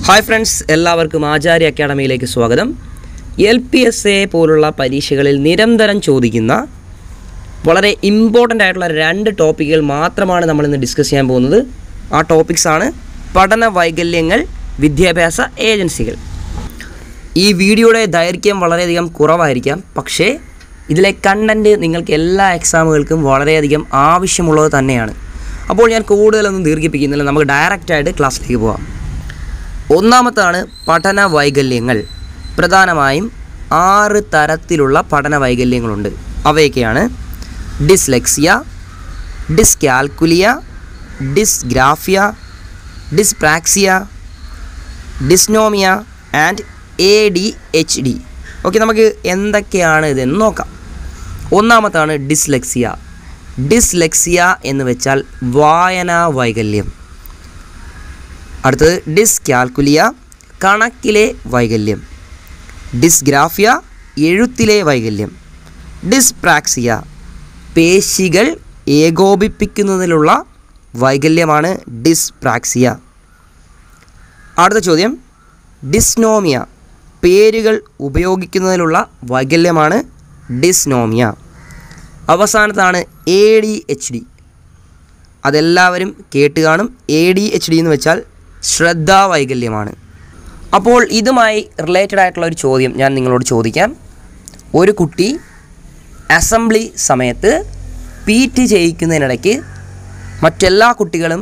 hi friends എല്ലാവർക്കും ആചാര്യ അക്കാഡമിയിലേക്ക് സ്വാഗതം L P S A പോലുള്ള പരീക്ഷകളിൽ നിരന്തരം ചോദിക്കുന്ന വളരെ ഇമ്പോർട്ടൻ്റ് ആയിട്ടുള്ള രണ്ട് ടോപ്പിക്കുകൾ മാത്രമാണ് നമ്മൾ ഇന്ന് ഡിസ്കസ് ചെയ്യാൻ പോകുന്നത് ആ ടോപ്പിക്സ് ആണ് പഠന വൈകല്യങ്ങൾ വിദ്യാഭ്യാസ ഏജൻസികൾ ഈ വീഡിയോയുടെ ദൈർഘ്യം വളരെയധികം കുറവായിരിക്കാം പക്ഷേ ഇതിലെ കണ്ടൻറ്റ് നിങ്ങൾക്ക് എല്ലാ എക്സാമുകൾക്കും വളരെയധികം ആവശ്യമുള്ളത് തന്നെയാണ് അപ്പോൾ ഞാൻ കൂടുതലൊന്നും ദീർഘിപ്പിക്കുന്നില്ല നമുക്ക് ഡയറക്റ്റായിട്ട് ക്ലാസ്സിലേക്ക് പോകാം ഒന്നാമത്താണ് പഠന വൈകല്യങ്ങൾ പ്രധാനമായും ആറ് തരത്തിലുള്ള പഠന വൈകല്യങ്ങളുണ്ട് അവയൊക്കെയാണ് dyslexia dyscalculia dysgraphia dyspraxia dysnomia and A D H D okay നമുക്ക് എന്തൊക്കെയാണ് ഇതെന്ന് നോക്കാം ഒന്നാമത്താണ് ഡിസ്ലെക്സിയ ഡിസ്ലെക്സിയ എന്ന് വെച്ചാൽ വായനാ വൈകല്യം അടുത്തത് ഡിസ്കാൽക്കുലിയ കണക്കിലെ വൈകല്യം ഡിസ്ഗ്രാഫിയ എഴുത്തിലെ വൈകല്യം ഡിസ്പ്രാക്സിയ പേശികൾ ഏകോപിപ്പിക്കുന്നതിലുള്ള വൈകല്യമാണ് ഡിസ്പ്രാക്സിയ അടുത്ത ചോദ്യം ഡിസ്നോമിയ പേരുകൾ ഉപയോഗിക്കുന്നതിലുള്ള വൈകല്യമാണ് ഡിസ്നോമിയ അവസാനത്താണ് എ ഡി എച്ച് ഡി അതെല്ലാവരും കേട്ട് കാണും എ ഡി എച്ച് ഡി എന്ന് വെച്ചാൽ ശ്രദ്ധാ വൈകല്യമാണ് അപ്പോൾ ഇതുമായി റിലേറ്റഡ് ആയിട്ടുള്ള ഒരു ചോദ്യം ഞാൻ നിങ്ങളോട് ചോദിക്കാം ഒരു കുട്ടി അസംബ്ലി സമയത്ത് പി ടി ചെയ്യിക്കുന്നതിനിടയ്ക്ക് മറ്റെല്ലാ കുട്ടികളും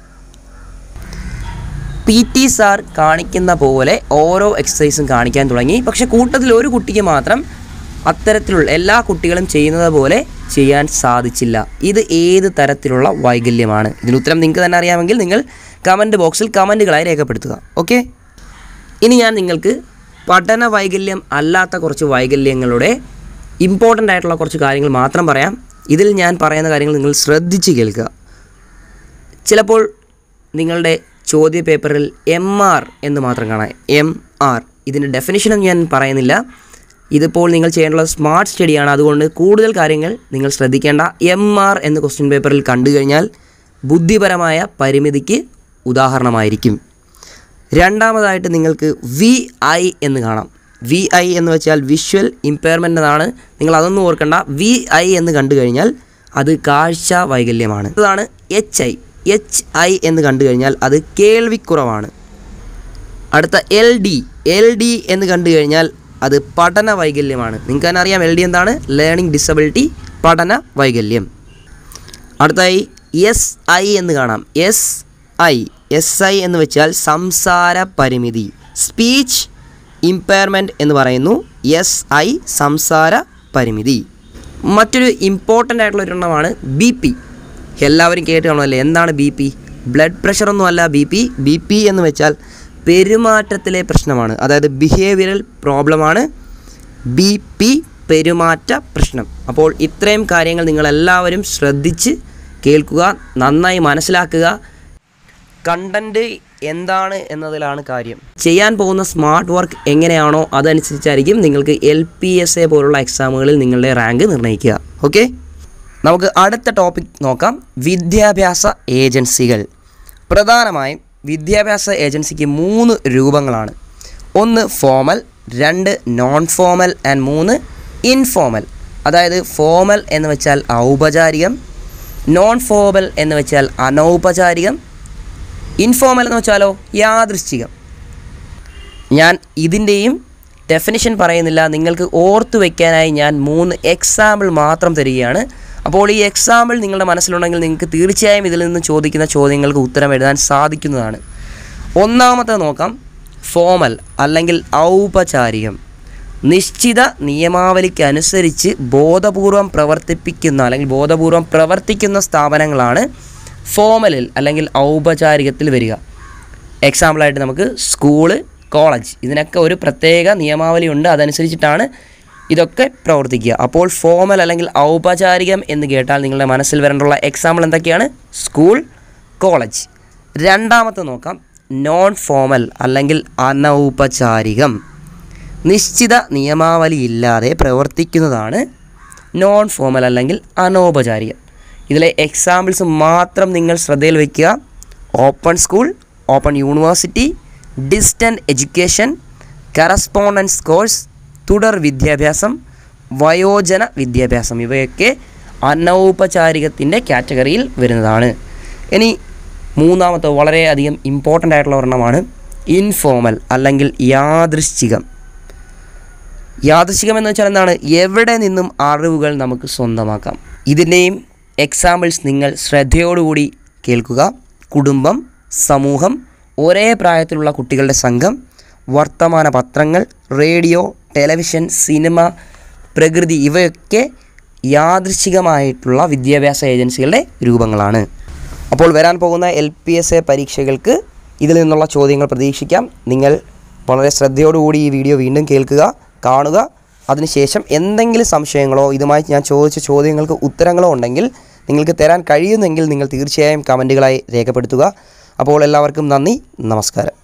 പി ടി സാർ കാണിക്കുന്ന പോലെ ഓരോ എക്സസൈസും കാണിക്കാൻ തുടങ്ങി പക്ഷേ കൂട്ടത്തിൽ ഒരു കുട്ടിക്ക് മാത്രം അത്തരത്തിലുള്ള എല്ലാ കുട്ടികളും ചെയ്യുന്നത് പോലെ ചെയ്യാൻ സാധിച്ചില്ല ഇത് ഏത് തരത്തിലുള്ള വൈകല്യമാണ് ഇതിന് ഉത്തരം നിങ്ങൾക്ക് തന്നെ അറിയാമെങ്കിൽ നിങ്ങൾ കമൻറ്റ് ബോക്സിൽ കമൻറ്റുകളായി രേഖപ്പെടുത്തുക ഓക്കെ ഇനി ഞാൻ നിങ്ങൾക്ക് പഠന വൈകല്യം അല്ലാത്ത കുറച്ച് വൈകല്യങ്ങളുടെ ഇമ്പോർട്ടൻ്റ് ആയിട്ടുള്ള കുറച്ച് കാര്യങ്ങൾ മാത്രം പറയാം ഇതിൽ ഞാൻ പറയുന്ന കാര്യങ്ങൾ നിങ്ങൾ ശ്രദ്ധിച്ച് കേൾക്കുക ചിലപ്പോൾ നിങ്ങളുടെ ചോദ്യ പേപ്പറിൽ എം ആർ എന്ന് മാത്രം കാണാം എം ആർ ഇതിൻ്റെ ഡെഫിനിഷനും ഞാൻ പറയുന്നില്ല ഇതിപ്പോൾ നിങ്ങൾ ചെയ്യേണ്ടുള്ള സ്മാർട്ട് സ്റ്റഡിയാണ് അതുകൊണ്ട് കൂടുതൽ കാര്യങ്ങൾ നിങ്ങൾ ശ്രദ്ധിക്കേണ്ട എം ആർ എന്ന് ക്വസ്റ്റ്യൻ പേപ്പറിൽ കണ്ടു കഴിഞ്ഞാൽ ബുദ്ധിപരമായ പരിമിതിക്ക് ഉദാഹരണമായിരിക്കും രണ്ടാമതായിട്ട് നിങ്ങൾക്ക് വി ഐ എന്ന് കാണാം വി ഐ എന്ന് വെച്ചാൽ വിഷ്വൽ ഇമ്പയർമെൻ്റ് എന്നാണ് നിങ്ങൾ അതൊന്നും ഓർക്കണ്ട വി ഐ എന്ന് കണ്ടു കഴിഞ്ഞാൽ അത് കാഴ്ച വൈകല്യമാണ് അതാണ് എച്ച് ഐ എച്ച് ഐ എന്ന് കണ്ടു കഴിഞ്ഞാൽ അത് കേൾവിക്കുറവാണ് അടുത്ത എൽ ഡി എൽ ഡി എന്ന് കണ്ടു കഴിഞ്ഞാൽ അത് പഠന വൈകല്യമാണ് നിങ്ങൾക്ക് തന്നെ അറിയാം എൽ ഡി എന്താണ് ലേണിംഗ് ഡിസബിലിറ്റി പഠന വൈകല്യം അടുത്തായി എസ് ഐ എന്ന് കാണാം എസ് ഐ എസ് ഐ എന്ന് വെച്ചാൽ സംസാര പരിമിതി സ്പീച്ച് ഇമ്പയർമെൻറ്റ് എന്ന് പറയുന്നു എസ് ഐ സംസാര പരിമിതി മറ്റൊരു ഇമ്പോർട്ടൻ്റ് ആയിട്ടുള്ള ഒരെണ്ണമാണ് ബി പി എല്ലാവരും കേട്ട് കാണുമല്ലേ എന്താണ് ബി പി ബ്ലഡ് പ്രഷറൊന്നും അല്ല ബി പി ബി പി എന്ന് വെച്ചാൽ പെരുമാറ്റത്തിലെ പ്രശ്നമാണ് അതായത് ബിഹേവിയറൽ പ്രോബ്ലമാണ് ബി പി പെരുമാറ്റ പ്രശ്നം അപ്പോൾ ഇത്രയും കാര്യങ്ങൾ നിങ്ങളെല്ലാവരും ശ്രദ്ധിച്ച് കേൾക്കുക നന്നായി മനസ്സിലാക്കുക കണ്ടൻറ്റ് എന്താണ് എന്നതിലാണ് കാര്യം ചെയ്യാൻ പോകുന്ന സ്മാർട്ട് വർക്ക് എങ്ങനെയാണോ അതനുസരിച്ചായിരിക്കും നിങ്ങൾക്ക് എൽ പി എസ് എ പോലുള്ള എക്സാമുകളിൽ നിങ്ങളുടെ റാങ്ക് നിർണ്ണയിക്കുക ഓക്കെ നമുക്ക് അടുത്ത ടോപ്പിക് നോക്കാം വിദ്യാഭ്യാസ ഏജൻസികൾ പ്രധാനമായും വിദ്യാഭ്യാസ ഏജൻസിക്ക് മൂന്ന് രൂപങ്ങളാണ് ഒന്ന് ഫോമൽ രണ്ട് നോൺ ഫോമൽ ആൻഡ് മൂന്ന് ഇൻഫോമൽ അതായത് ഫോമൽ എന്ന് വെച്ചാൽ ഔപചാരികം നോൺ ഫോമൽ എന്ന് വെച്ചാൽ അനൗപചാരികം ഇൻഫോമൽ എന്ന് വെച്ചാലോ യാദൃശ്ചികം ഞാൻ ഇതിൻ്റെയും ഡെഫിനിഷൻ പറയുന്നില്ല നിങ്ങൾക്ക് ഓർത്തു വയ്ക്കാനായി ഞാൻ മൂന്ന് എക്സാമ്പിൾ മാത്രം തരികയാണ് അപ്പോൾ ഈ എക്സാമ്പിൾ നിങ്ങളുടെ മനസ്സിലുണ്ടെങ്കിൽ നിങ്ങൾക്ക് തീർച്ചയായും ഇതിൽ നിന്ന് ചോദിക്കുന്ന ചോദ്യങ്ങൾക്ക് ഉത്തരം എഴുതാൻ സാധിക്കുന്നതാണ് ഒന്നാമത്തെ നോക്കാം ഫോമൽ അല്ലെങ്കിൽ ഔപചാരികം നിശ്ചിത നിയമാവലിക്ക് അനുസരിച്ച് ബോധപൂർവം പ്രവർത്തിപ്പിക്കുന്ന അല്ലെങ്കിൽ ബോധപൂർവം പ്രവർത്തിക്കുന്ന സ്ഥാപനങ്ങളാണ് ഫോമലിൽ അല്ലെങ്കിൽ ഔപചാരികത്തിൽ വരിക എക്സാമ്പിളായിട്ട് നമുക്ക് സ്കൂള് കോളേജ് ഇതിനൊക്കെ ഒരു പ്രത്യേക നിയമാവലി ഉണ്ട് അതനുസരിച്ചിട്ടാണ് ഇതൊക്കെ പ്രവർത്തിക്കുക അപ്പോൾ ഫോമൽ അല്ലെങ്കിൽ ഔപചാരികം എന്ന് കേട്ടാൽ നിങ്ങളുടെ മനസ്സിൽ വരേണ്ടുള്ള എക്സാമ്പിൾ എന്തൊക്കെയാണ് സ്കൂൾ കോളേജ് രണ്ടാമത്തെ നോക്കാം നോൺ ഫോമൽ അല്ലെങ്കിൽ അനൗപചാരികം നിശ്ചിത നിയമാവലി ഇല്ലാതെ പ്രവർത്തിക്കുന്നതാണ് നോൺ ഫോമൽ അല്ലെങ്കിൽ അനൗപചാരികം ഇതിലെ എക്സാമ്പിൾസ് മാത്രം നിങ്ങൾ ശ്രദ്ധയിൽ വയ്ക്കുക open school open university distant education correspondence course തുടർ വിദ്യാഭ്യാസം വയോജന വിദ്യാഭ്യാസം ഇവയൊക്കെ അനൗപചാരികത്തിൻ്റെ കാറ്റഗറിയിൽ വരുന്നതാണ് ഇനി മൂന്നാമത്തെ വളരെയധികം ഇമ്പോർട്ടൻ്റ് ആയിട്ടുള്ള ഒരെണ്ണമാണ് ഇൻഫോമൽ അല്ലെങ്കിൽ യാദൃശ്ചികം യാദൃശികം എന്ന് വെച്ചാൽ എന്താണ് എവിടെ നിന്നും അറിവുകൾ നമുക്ക് സ്വന്തമാക്കാം ഇതിൻ്റെയും എക്സാമ്പിൾസ് നിങ്ങൾ ശ്രദ്ധയോടുകൂടി കേൾക്കുക കുടുംബം സമൂഹം ഒരേ പ്രായത്തിലുള്ള കുട്ടികളുടെ സംഘം വർത്തമാന പത്രങ്ങൾ റേഡിയോ ടെലിവിഷൻ സിനിമ പ്രകൃതി ഇവയൊക്കെ യാദൃശികമായിട്ടുള്ള വിദ്യാഭ്യാസ ഏജൻസികളുടെ രൂപങ്ങളാണ് അപ്പോൾ വരാൻ പോകുന്ന എൽ പി എസ് എ പരീക്ഷകൾക്ക് ഇതിൽ നിന്നുള്ള ചോദ്യങ്ങൾ പ്രതീക്ഷിക്കാം നിങ്ങൾ വളരെ ശ്രദ്ധയോടുകൂടി ഈ വീഡിയോ വീണ്ടും കേൾക്കുക കാണുക അതിനുശേഷം എന്തെങ്കിലും സംശയങ്ങളോ ഇതുമായി ഞാൻ ചോദിച്ച ചോദ്യങ്ങൾക്ക് ഉത്തരങ്ങളോ ഉണ്ടെങ്കിൽ നിങ്ങൾക്ക് തരാൻ കഴിയുമെങ്കിൽ നിങ്ങൾ തീർച്ചയായും കമൻറ്റുകളായി രേഖപ്പെടുത്തുക അപ്പോൾ എല്ലാവർക്കും നന്ദി നമസ്കാരം